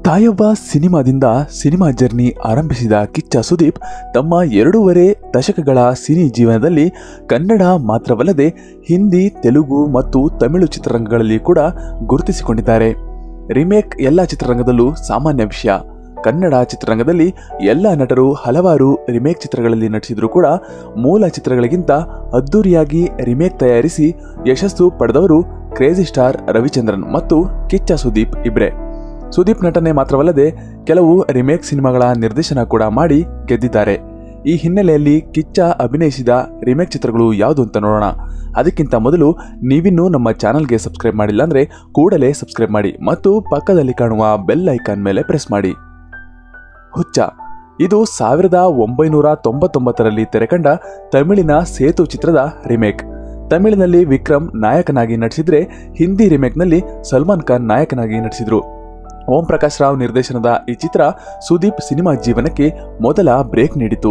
ತಾಯೊಬ್ಬ ಸಿನಿಮಾದಿಂದ cinema journey ಆರಂಭಿಸಿದ ಕಿಚ್ಚ ಸುದೀಪ್ ತಮ್ಮ ಎರಡೂವರೆ ದಶಕಗಳ ಸಿನಿ ಜೀವನದಲ್ಲಿ ಕನ್ನಡ ಮಾತ್ರವಲ್ಲದೆ ಹಿಂದಿ ತೆಲುಗು ಮತ್ತು ತಮಿಳು ಚಿತ್ರರಂಗಗಳಲ್ಲಿ ಕೂಡ ಗುರುತಿಸಿಕೊಂಡಿದ್ದಾರೆ ರಿಮೇಕ್ ಎಲ್ಲ ಚಿತ್ರರಂಗದಲ್ಲೂ ಸಾಮಾನ್ಯ ವಿಷಯ ಕನ್ನಡ ಚಿತ್ರರಂಗದಲ್ಲಿ ಎಲ್ಲ ನಟರು ಹಲವಾರು ರಿಮೇಕ್ ಚಿತ್ರಗಳಲ್ಲಿ ನಟಿಸಿದರೂ ಕೂಡ ಮೂಲ ಚಿತ್ರಗಳಿಗಿಂತ ಅದ್ದೂರಿಯಾಗಿ ರಿಮೇಕ್ ತಯಾರಿಸಿ ಯಶಸ್ಸು ಪಡೆದವರು ಕ್ರೇಜಿ ಸ್ಟಾರ್ ರವಿಚಂದ್ರನ್ ಮತ್ತು ಕಿಚ್ಚ ಸುದೀಪ್ ಇಬ್ರೆ ಸುದೀಪ್ ನಟನೆ ಮಾತ್ರವಲ್ಲದೆ ಕೆಲವು ರಿಮೇಕ್ ಸಿನಿಮಾಗಳ ನಿರ್ದೇಶನ ಕೂಡ ಮಾಡಿ ಗೆದ್ದಿದ್ದಾರೆ ಈ ಹಿನ್ನೆಲೆಯಲ್ಲಿ ಕಿಚ್ಚ ಅಭಿನಯಿಸಿದ ರಿಮೇಕ್ ಚಿತ್ರಗಳು ಯಾವುದು ಅಂತ ನೋಡೋಣ ಅದಕ್ಕಿಂತ ಮೊದಲು ನೀವಿನ್ನೂ ನಮ್ಮ ಚಾನಲ್ಗೆ ಸಬ್ಸ್ಕ್ರೈಬ್ ಮಾಡಿಲ್ಲ ಅಂದರೆ ಕೂಡಲೇ ಸಬ್ಸ್ಕ್ರೈಬ್ ಮಾಡಿ ಮತ್ತು ಪಕ್ಕದಲ್ಲಿ ಕಾಣುವ ಬೆಲ್ ಐಕಾನ್ ಮೇಲೆ ಪ್ರೆಸ್ ಮಾಡಿ ಹುಚ್ಚ ಇದು ಸಾವಿರದ ಒಂಬೈನೂರ ತೊಂಬತ್ತೊಂಬತ್ತರಲ್ಲಿ ತೆರೆಕಂಡ ತಮಿಳಿನ ಸೇತು ಚಿತ್ರದ ರಿಮೇಕ್ ತಮಿಳಿನಲ್ಲಿ ವಿಕ್ರಮ್ ನಾಯಕನಾಗಿ ನಟಿಸಿದ್ರೆ ಹಿಂದಿ ರಿಮೇಕ್ನಲ್ಲಿ ಸಲ್ಮಾನ್ ಖಾನ್ ನಾಯಕನಾಗಿ ನಟಿಸಿದ್ರು ಓಂ ಪ್ರಕಾಶ್ ರಾವ್ ನಿರ್ದೇಶನದ ಈ ಚಿತ್ರ ಸುದೀಪ್ ಸಿನಿಮಾ ಜೀವನಕ್ಕೆ ಮೊದಲ ಬ್ರೇಕ್ ನೀಡಿತು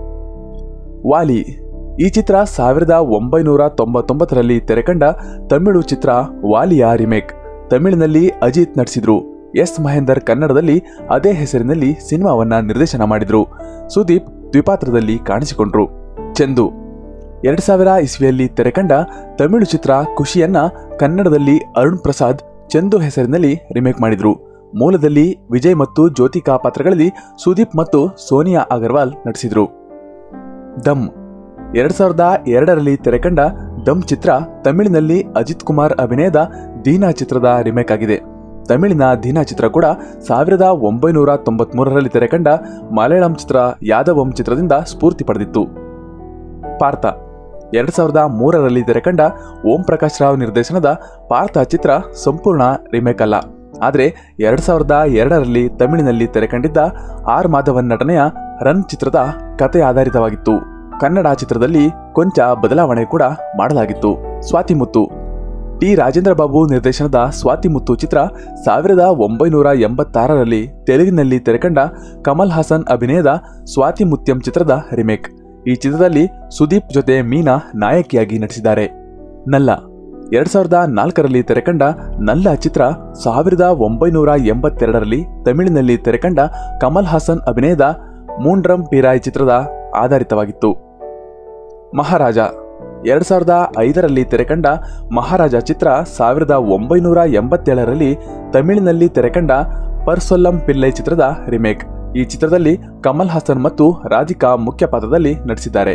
ವಾಲಿ ಈ ಚಿತ್ರ ಸಾವಿರದ ಒಂಬೈನೂರ ತೊಂಬತ್ತೊಂಬತ್ತರಲ್ಲಿ ತೆರೆಕಂಡ ತಮಿಳು ಚಿತ್ರ ವಾಲಿಯ ರಿಮೇಕ್ ತಮಿಳಿನಲ್ಲಿ ಅಜಿತ್ ನಟಿಸಿದ್ರು ಎಸ್ ಮಹೇಂದರ್ ಕನ್ನಡದಲ್ಲಿ ಅದೇ ಹೆಸರಿನಲ್ಲಿ ಸಿನಿಮಾವನ್ನ ನಿರ್ದೇಶನ ಮಾಡಿದ್ರು ಸುದೀಪ್ ದ್ವಿಪಾತ್ರದಲ್ಲಿ ಕಾಣಿಸಿಕೊಂಡ್ರು ಚಂದು ಎರಡ್ ಸಾವಿರ ಇಸ್ವಿಯಲ್ಲಿ ತೆರೆಕಂಡ ತಮಿಳು ಚಿತ್ರ ಖುಷಿಯನ್ನ ಕನ್ನಡದಲ್ಲಿ ಅರುಣ್ ಪ್ರಸಾದ್ ಚಂದು ಹೆಸರಿನಲ್ಲಿ ರಿಮೇಕ್ ಮಾಡಿದ್ರು ಮೂಲದಲ್ಲಿ ವಿಜಯ್ ಮತ್ತು ಜ್ಯೋತಿಕಾ ಪಾತ್ರಗಳಲ್ಲಿ ಸುದೀಪ್ ಮತ್ತು ಸೋನಿಯಾ ಅಗರ್ವಾಲ್ ನಟಿಸಿದ್ರು ದಮ್ ಎರಡ್ ಸಾವಿರದ ಎರಡರಲ್ಲಿ ತೆರೆಕಂಡ ದಮ್ ಚಿತ್ರ ತಮಿಳಿನಲ್ಲಿ ಅಜಿತ್ ಕುಮಾರ್ ಅಭಿನಯದ ದೀನಾ ಚಿತ್ರದ ರಿಮೇಕ್ ಆಗಿದೆ ತಮಿಳಿನ ದೀನಾ ಚಿತ್ರ ಕೂಡ ಸಾವಿರದ ಒಂಬೈನೂರ ತೊಂಬತ್ಮೂರರಲ್ಲಿ ತೆರೆಕಂಡ ಮಲಯಾಳಂ ಚಿತ್ರ ಯಾದವಂ ಚಿತ್ರದಿಂದ ಸ್ಫೂರ್ತಿ ಪಡೆದಿತ್ತು ಪಾರ್ಥ ಎರಡ್ ಸಾವಿರದ ಮೂರರಲ್ಲಿ ತೆರೆಕಂಡ ಓಂ ಪ್ರಕಾಶ್ ರಾವ್ ನಿರ್ದೇಶನದ ಪಾರ್ಥ ಚಿತ್ರ ಸಂಪೂರ್ಣ ರಿಮೇಕ್ ಅಲ್ಲ ಆದರೆ ಎರಡ್ ಸಾವಿರದ ಎರಡರಲ್ಲಿ ತಮಿಳಿನಲ್ಲಿ ತೆರೆಕಂಡಿದ್ದ ಆರ್ ಮಾಧವನ್ ನಟನೆಯ ರನ್ ಚಿತ್ರದ ಕತೆ ಆಧಾರಿತವಾಗಿತ್ತು ಕನ್ನಡ ಚಿತ್ರದಲ್ಲಿ ಕೊಂಚ ಬದಲಾವಣೆ ಕೂಡ ಮಾಡಲಾಗಿತ್ತು ಸ್ವಾತಿಮುತ್ತು ಟಿ ರಾಜೇಂದ್ರ ಬಾಬು ನಿರ್ದೇಶನದ ಸ್ವಾತಿಮುತ್ತು ಚಿತ್ರ ಸಾವಿರದ ಒಂಬೈನೂರ ಎಂಬತ್ತಾರರಲ್ಲಿ ತೆಲುಗಿನಲ್ಲಿ ತೆರೆಕಂಡ ಕಮಲ್ ಹಾಸನ್ ಅಭಿನಯದ ಸ್ವಾತಿಮುತ್ಯಂ ಚಿತ್ರದ ರಿಮೇಕ್ ಈ ಚಿತ್ರದಲ್ಲಿ ಸುದೀಪ್ ಜೊತೆ ಮೀನಾ ನಾಯಕಿಯಾಗಿ ನಟಿಸಿದ್ದಾರೆ ನಲ್ಲ ಎರಡ್ ಸಾವಿರದ ನಾಲ್ಕರಲ್ಲಿ ತೆರೆಕಂಡ ನಲ್ಲ ಚಿತ್ರ ಸಾವಿರದ ಒಂಬೈನೂರ ಎಂಬತ್ತೆರಡರಲ್ಲಿ ತಮಿಳಿನಲ್ಲಿ ತೆರೆಕಂಡ ಕಮಲ್ ಹಾಸನ್ ಅಭಿನಯದ ಮೂಂಡ್ರಂ ಪಿರಾಯ್ ಚಿತ್ರದ ಆಧಾರಿತವಾಗಿತ್ತು ಮಹಾರಾಜ ಎರಡ್ ಸಾವಿರದ ಐದರಲ್ಲಿ ತೆರೆಕಂಡ ಮಹಾರಾಜ ಚಿತ್ರ ಸಾವಿರದ ಒಂಬೈನೂರ ಎಂಬತ್ತೇಳರಲ್ಲಿ ತಮಿಳಿನಲ್ಲಿ ತೆರೆಕಂಡ ಪರ್ಸೊಲ್ಲಂ ಪಿಲ್ಲೈ ಚಿತ್ರದ ರಿಮೇಕ್ ಈ ಚಿತ್ರದಲ್ಲಿ ಕಮಲ್ ಹಾಸನ್ ಮತ್ತು ರಾಧಿಕಾ ಮುಖ್ಯ ಪಾತ್ರದಲ್ಲಿ ನಟಿಸಿದ್ದಾರೆ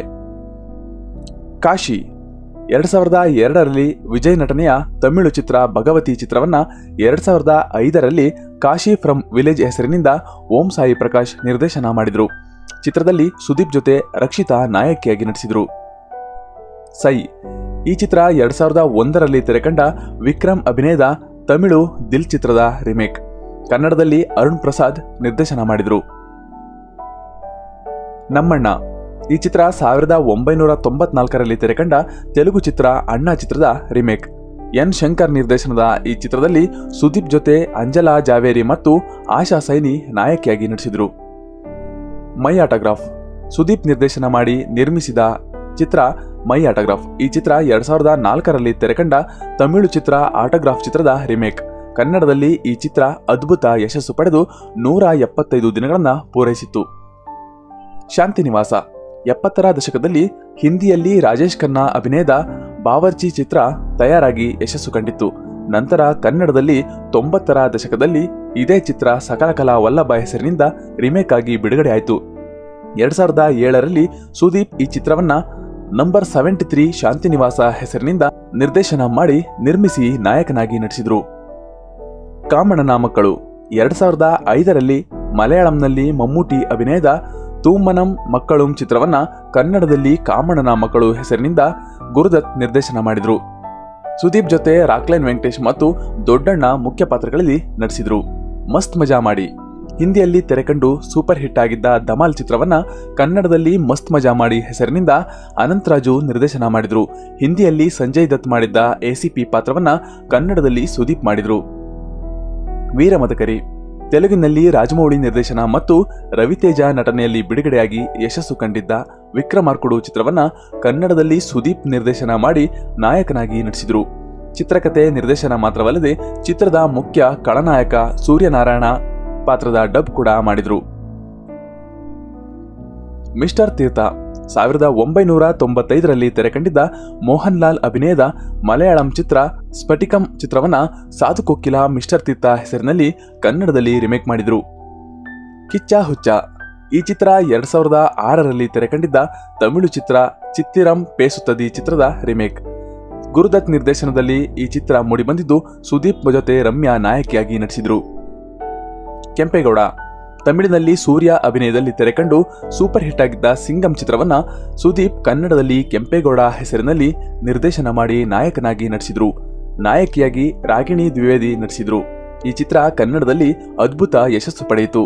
ಕಾಶಿ ಎರಡ್ ಸಾವಿರದ ಎರಡರಲ್ಲಿ ವಿಜಯ್ ನಟನೆಯ ತಮಿಳು ಚಿತ್ರ ಭಗವತಿ ಚಿತ್ರವನ್ನ ಎರಡ್ ಸಾವಿರದ ಐದರಲ್ಲಿ ಕಾಶಿ ಫ್ರಮ್ ವಿಲೇಜ್ ಹೆಸರಿನಿಂದ ಓಂ ಸಾಯಿ ಪ್ರಕಾಶ್ ನಿರ್ದೇಶನ ಮಾಡಿದ್ರು ಚಿತ್ರದಲ್ಲಿ ಸುದೀಪ್ ಜೊತೆ ರಕ್ಷಿತಾ ನಾಯಕಿಯಾಗಿ ನಟಿಸಿದ್ರು ಸೈ ಈ ಚಿತ್ರ ಎರಡ್ ಸಾವಿರದ ಒಂದರಲ್ಲಿ ತೆರೆಕಂಡ ವಿಕ್ರಮ್ ಅಭಿನಯದ ತಮಿಳು ದಿಲ್ ಚಿತ್ರದ ರಿಮೇಕ್ ಕನ್ನಡದಲ್ಲಿ ಅರುಣ್ ಪ್ರಸಾದ್ ನಿರ್ದೇಶನ ಮಾಡಿದ್ರು ನಮ್ಮಣ್ಣ ಈ ಚಿತ್ರ ಸಾವಿರದ ಒಂಬೈನೂರ ತೊಂಬತ್ನಾಲ್ಕರಲ್ಲಿ ತೆರೆಕಂಡ ತೆಲುಗು ಚಿತ್ರ ಅಣ್ಣ ಚಿತ್ರದ ರಿಮೇಕ್ ಎನ್ ಶಂಕರ್ ನಿರ್ದೇಶನದ ಈ ಚಿತ್ರದಲ್ಲಿ ಸುದೀಪ್ ಜೊತೆ ಅಂಜಲಾ ಜಾವೇರಿ ಮತ್ತು ಆಶಾ ಸೈನಿ ನಾಯಕಿಯಾಗಿ ನಟಿಸಿದ್ರು ಮೈ ಆಟೋಗ್ರಾಫ್ ಸುದೀಪ್ ನಿರ್ದೇಶನ ಮಾಡಿ ನಿರ್ಮಿಸಿದ ಚಿತ್ರ ಮೈ ಆಟೋಗ್ರಾಫ್ ಈ ಚಿತ್ರ ಎರಡ್ ಸಾವಿರದ ನಾಲ್ಕರಲ್ಲಿ ತೆರೆಕಂಡ ತಮಿಳು ಚಿತ್ರ ಆಟೋಗ್ರಾಫ್ ಚಿತ್ರದ ರಿಮೇಕ್ ಕನ್ನಡದಲ್ಲಿ ಈ ಚಿತ್ರ ಅದ್ಭುತ ಯಶಸ್ಸು ಪಡೆದು ನೂರ ಎಪ್ಪತ್ತೈದು ದಿನಗಳನ್ನ ಪೂರೈಸಿತ್ತು ಶಾಂತಿನಿವಾಸ ಎಪ್ಪತ್ತರ ದಶಕದಲ್ಲಿ ಹಿಂದಿಯಲ್ಲಿ ರಾಜೇಶ್ ಖನ್ನಾ ಅಭಿನಯದ ಬಾವರ್ಚಿ ಚಿತ್ರ ತಯಾರಾಗಿ ಯಶಸ್ಸು ಕಂಡಿತ್ತು ನಂತರ ಕನ್ನಡದಲ್ಲಿ ತೊಂಬತ್ತರ ದಶಕದಲ್ಲಿ ಇದೇ ಚಿತ್ರ ಸಕಲಕಲಾ ವಲ್ಲಭ ಹೆಸರಿನಿಂದ ರಿಮೇಕ್ ಆಗಿ ಬಿಡುಗಡೆ ಆಯಿತು ಎರಡ್ ಸಾವಿರದ ಏಳರಲ್ಲಿ ಸುದೀಪ್ ಈ ಚಿತ್ರವನ್ನ ನಂಬರ್ ಸೆವೆಂಟಿ ತ್ರೀ ಶಾಂತಿನಿವಾಸ ಹೆಸರಿನಿಂದ ನಿರ್ದೇಶನ ಮಾಡಿ ನಿರ್ಮಿಸಿ ನಾಯಕನಾಗಿ ನಟಿಸಿದ್ರು ಕಾಮಣ್ಣನ ಮಕ್ಕಳು ಎರಡ್ ಸಾವಿರದ ಐದರಲ್ಲಿ ಮಲಯಾಳಂನಲ್ಲಿ ಮಮ್ಮೂಟಿ ಅಭಿನಯದ ತೂಮ್ಮನಂ ಮಕ್ಕಳುಂ ಚಿತ್ರವನ್ನ ಕನ್ನಡದಲ್ಲಿ ಕಾಮಣ್ಣನ ಮಕ್ಕಳು ಹೆಸರಿನಿಂದ ಗುರುದತ್ ನಿರ್ದೇಶನ ಮಾಡಿದ್ರು ಸುದೀಪ್ ಜೊತೆ ರಾಕ್ಲೈನ್ ವೆಂಕಟೇಶ್ ಮತ್ತು ದೊಡ್ಡಣ್ಣ ಮುಖ್ಯ ಪಾತ್ರಗಳಲ್ಲಿ ನಟಿಸಿದ್ರು ಮಸ್ತ್ ಮಜಾ ಮಾಡಿ ಹಿಂದಿಯಲ್ಲಿ ತೆರೆಕಂಡು ಸೂಪರ್ ಹಿಟ್ ಆಗಿದ್ದ ಧಮಾಲ್ ಚಿತ್ರವನ್ನ ಕನ್ನಡದಲ್ಲಿ ಮಸ್ತ್ ಮಜಾ ಮಾಡಿ ಹೆಸರಿನಿಂದ ಅನಂತರಾಜು ನಿರ್ದೇಶನ ಮಾಡಿದ್ರು ಹಿಂದಿಯಲ್ಲಿ ಸಂಜಯ್ ದತ್ ಮಾಡಿದ್ದ ಎಸಿಪಿ ಪಾತ್ರವನ್ನ ಕನ್ನಡದಲ್ಲಿ ಸುದೀಪ್ ಮಾಡಿದ್ರು ವೀರಮದಕರಿ ತೆಲುಗಿನಲ್ಲಿ ರಾಜಮೌಳಿ ನಿರ್ದೇಶನ ಮತ್ತು ರವಿತೇಜ ನಟನೆಯಲ್ಲಿ ಬಿಡುಗಡೆಯಾಗಿ ಯಶಸ್ಸು ಕಂಡಿದ್ದ ವಿಕ್ರಮಾರ್ಕುಡು ಚಿತ್ರವನ್ನ ಕನ್ನಡದಲ್ಲಿ ಸುದೀಪ್ ನಿರ್ದೇಶನ ಮಾಡಿ ನಾಯಕನಾಗಿ ನಟಿಸಿದ್ರು ಚಿತ್ರಕಥೆ ನಿರ್ದೇಶನ ಮಾತ್ರವಲ್ಲದೆ ಚಿತ್ರದ ಮುಖ್ಯ ಖಳನಾಯಕ ಸೂರ್ಯನಾರಾಯಣ ಪಾತ್ರದ ಡಬ್ ಕೂಡ ಮಾಡಿದ್ರು ಮಿಸ್ಟರ್ ತೀರ್ಥ ಸಾವಿರದ ಒಂಬೈನೂರ ತೊಂಬತ್ತೈದರಲ್ಲಿ ತೆರೆಕಂಡಿದ್ದ ಮೋಹನ್ ಲಾಲ್ ಅಭಿನಯದ ಮಲಯಾಳಂ ಚಿತ್ರ ಸ್ಫಟಿಕಂ ಚಿತ್ರವನ್ನ ಸಾಧು ಕೊಕ್ಕಿಲ ಮಿಸ್ಟರ್ ತೀರ್ಥ ಹೆಸರಿನಲ್ಲಿ ಕನ್ನಡದಲ್ಲಿ ರಿಮೇಕ್ ಮಾಡಿದ್ರು ಕಿಚ್ಚ ಹುಚ್ಚ ಈ ಚಿತ್ರ ಎರಡ್ ಸಾವಿರದ ಆರರಲ್ಲಿ ತೆರೆಕಂಡಿದ್ದ ತಮಿಳು ಚಿತ್ರ ಚಿತ್ತಿರಂ ಪೇಸುತ್ತದಿ ಚಿತ್ರದ ರಿಮೇಕ್ ಗುರುದತ್ ನಿರ್ದೇಶನದಲ್ಲಿ ಈ ಚಿತ್ರ ಮೂಡಿಬಂದಿದ್ದು ಸುದೀಪ್ ಜೊತೆ ರಮ್ಯಾ ನಾಯಕಿಯಾಗಿ ನಟಿಸಿದ್ರು ಕೆಂಪೇಗೌಡ ತಮಿಳಿನಲ್ಲಿ ಸೂರ್ಯ ಅಭಿನಯದಲ್ಲಿ ತೆರೆಕಂಡು ಸೂಪರ್ ಹಿಟ್ ಆಗಿದ್ದ ಸಿಂಗಂ ಚಿತ್ರವನ್ನ ಸುದೀಪ್ ಕನ್ನಡದಲ್ಲಿ ಕೆಂಪೇಗೌಡ ಹೆಸರಿನಲ್ಲಿ ನಿರ್ದೇಶನ ಮಾಡಿ ನಾಯಕನಾಗಿ ನಟಿಸಿದ್ರು ನಾಯಕಿಯಾಗಿ ರಾಗಿಣಿ ದ್ವಿವೇದಿ ನಟಿಸಿದ್ರು ಈ ಚಿತ್ರ ಕನ್ನಡದಲ್ಲಿ ಅದ್ಭುತ ಯಶಸ್ಸು ಪಡೆಯಿತು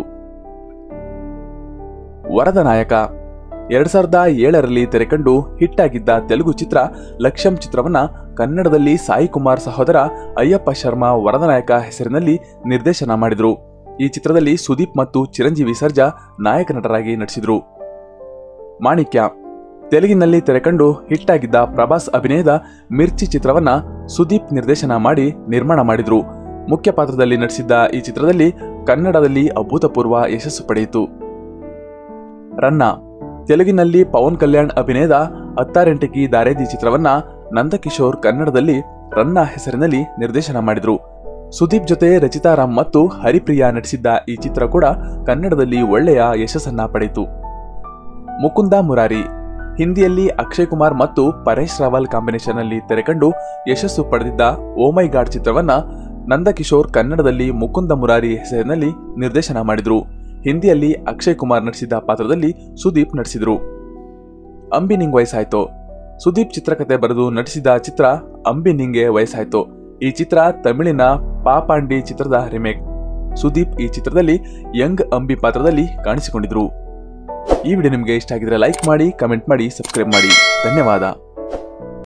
ವರದ ನಾಯಕ ಎರಡ್ ಸಾವಿರದ ಏಳರಲ್ಲಿ ತೆರೆಕಂಡು ಹಿಟ್ ಆಗಿದ್ದ ತೆಲುಗು ಚಿತ್ರ ಲಕ್ಷ್ಯಂ ಚಿತ್ರವನ್ನ ಕನ್ನಡದಲ್ಲಿ ಸಾಯಿ ಕುಮಾರ್ ಸಹೋದರ ಅಯ್ಯಪ್ಪ ಶರ್ಮಾ ವರದನಾಯಕ ಹೆಸರಿನಲ್ಲಿ ನಿರ್ದೇಶನ ಮಾಡಿದ್ರು ಈ ಚಿತ್ರದಲ್ಲಿ ಸುದೀಪ್ ಮತ್ತು ಚಿರಂಜೀವಿ ಸರ್ಜಾ ನಾಯಕ ನಟರಾಗಿ ನಟಿಸಿದ್ರು ಮಾಣಿಕ್ಯ ತೆಲುಗಿನಲ್ಲಿ ತೆರೆಕಂಡು ಹಿಟ್ ಆಗಿದ್ದ ಪ್ರಭಾಸ್ ಅಭಿನಯದ ಮಿರ್ಚಿ ಚಿತ್ರವನ್ನ ಸುದೀಪ್ ನಿರ್ದೇಶನ ಮಾಡಿ ನಿರ್ಮಾಣ ಮಾಡಿದ್ರು ಮುಖ್ಯ ಪಾತ್ರದಲ್ಲಿ ನಟಿಸಿದ್ದ ಈ ಚಿತ್ರದಲ್ಲಿ ಕನ್ನಡದಲ್ಲಿ ಅಭೂತಪೂರ್ವ ಯಶಸ್ಸು ಪಡೆಯಿತು ರನ್ನ ತೆಲುಗಿನಲ್ಲಿ ಪವನ್ ಕಲ್ಯಾಣ್ ಅಭಿನಯದ ಹತ್ತಾರೆಂಟಕಿ ದಾರೇದಿ ಚಿತ್ರವನ್ನ ನಂದಕಿಶೋರ್ ಕನ್ನಡದಲ್ಲಿ ರನ್ನ ಹೆಸರಿನಲ್ಲಿ ನಿರ್ದೇಶನ ಮಾಡಿದ್ರು ಸುದೀಪ್ ಜೊತೆ ರಚಿತಾ ರಾಮ್ ಮತ್ತು ಹರಿಪ್ರಿಯಾ ನಟಿಸಿದ್ದ ಈ ಚಿತ್ರ ಕೂಡ ಕನ್ನಡದಲ್ಲಿ ಒಳ್ಳೆಯ ಯಶಸ್ಸನ್ನ ಪಡೆಯಿತು ಮುಕುಂದ ಮುರಾರಿ ಹಿಂದಿಯಲ್ಲಿ ಅಕ್ಷಯ್ ಕುಮಾರ್ ಮತ್ತು ಪರೇಶ್ ರಾವಲ್ ಕಾಂಬಿನೇಷನ್ ಅಲ್ಲಿ ತೆರೆಕಂಡು ಯಶಸ್ಸು ಪಡೆದಿದ್ದ ಓಮೈ ಗಾಡ್ ಚಿತ್ರವನ್ನ ನಂದಕಿಶೋರ್ ಕನ್ನಡದಲ್ಲಿ ಮುಕುಂದ ಮುರಾರಿ ಹೆಸರಿನಲ್ಲಿ ನಿರ್ದೇಶನ ಮಾಡಿದ್ರು ಹಿಂದಿಯಲ್ಲಿ ಅಕ್ಷಯ್ ಕುಮಾರ್ ನಟಿಸಿದ ಪಾತ್ರದಲ್ಲಿ ಸುದೀಪ್ ನಟಿಸಿದ್ರು ಅಂಬಿ ನಿಂಗ್ ವಯಸ್ಸಾಯ್ತು ಸುದೀಪ್ ಚಿತ್ರಕಥೆ ಬರೆದು ನಟಿಸಿದ ಚಿತ್ರ ಅಂಬಿ ನಿಂಗೆ ವಯಸ್ಸಾಯ್ತು ಈ ಚಿತ್ರ ತಮಿಳಿನ ಪಾಪಾಂಡಿ ಚಿತ್ರದ ರಿಮೇಕ್ ಸುದೀಪ್ ಈ ಚಿತ್ರದಲ್ಲಿ ಯಂಗ್ ಅಂಬಿ ಪಾತ್ರದಲ್ಲಿ ಕಾಣಿಸಿಕೊಂಡಿದ್ರು ಈ ವಿಡಿಯೋ ನಿಮಗೆ ಇಷ್ಟ ಆಗಿದ್ರೆ ಲೈಕ್ ಮಾಡಿ ಕಮೆಂಟ್ ಮಾಡಿ ಸಬ್ಸ್ಕ್ರೈಬ್ ಮಾಡಿ ಧನ್ಯವಾದ